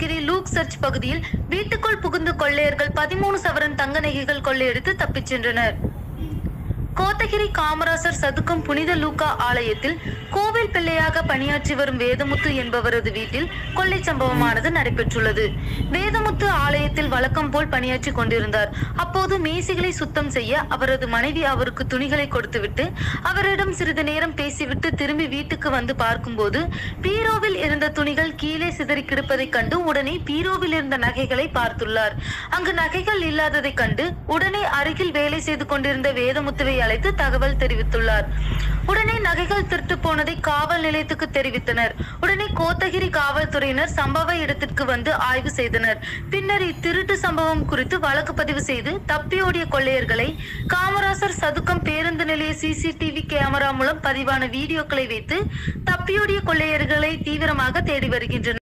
Kotagiri look search பகுதியில் வீட்டுக்குள் புகுந்து கொள்ளையர்கள் பதிமூணு சவரன் தங்க நகைகள் கொள்ளையடித்து தப்பிச் சென்றனர் கோத்தகிரி காமராசர் சதுக்கம் புனித லூக்கா ஆலயத்தில் கோவில் பிள்ளையாக பணியாற்றி வரும் வேதமுத்து என்பவரது வீட்டில் கொள்ளை சம்பவமானது நடைபெற்றுள்ளது வேதமுத்து ஆலயத்தில் வழக்கம் போல் பணியாற்றி கொண்டிருந்தார் அப்போது மேசைகளை சுத்தம் செய்ய அவரது மனைவி அவருக்கு துணிகளை கொடுத்துவிட்டு அவரிடம் சிறிது நேரம் பேசிவிட்டு திரும்பி வீட்டுக்கு வந்து பார்க்கும்போது பீரோவில் இருந்த துணிகள் கீழே சிதறி கிடப்பதைக் கண்டு உடனே பீரோவில் இருந்த நகைகளை பார்த்துள்ளார் அங்கு நகைகள் இல்லாததைக் கண்டு உடனே அருகில் வேலை செய்து கொண்டிருந்த வேதமுத்துவை அழைத்து தகவல் தெரிவித்துள்ளார் உடனே நகைகள் திருட்டு போனதை காவல் நிலையத்துக்கு தெரிவித்தனர் உடனே கோத்தகிரி காவல்துறையினர் சம்பவ இடத்திற்கு வந்து ஆய்வு செய்தனர் பின்னர் இத்திருட்டு சம்பவம் குறித்து வழக்கு பதிவு செய்து தப்பியோடிய கொள்ளையர்களை காமராசர் சதுக்கம் பேருந்து நிலைய சிசிடிவி கேமரா மூலம் பதிவான வீடியோக்களை வைத்து தப்பியோடிய கொள்ளையர்களை தீவிரமாக தேடி வருகின்றனர்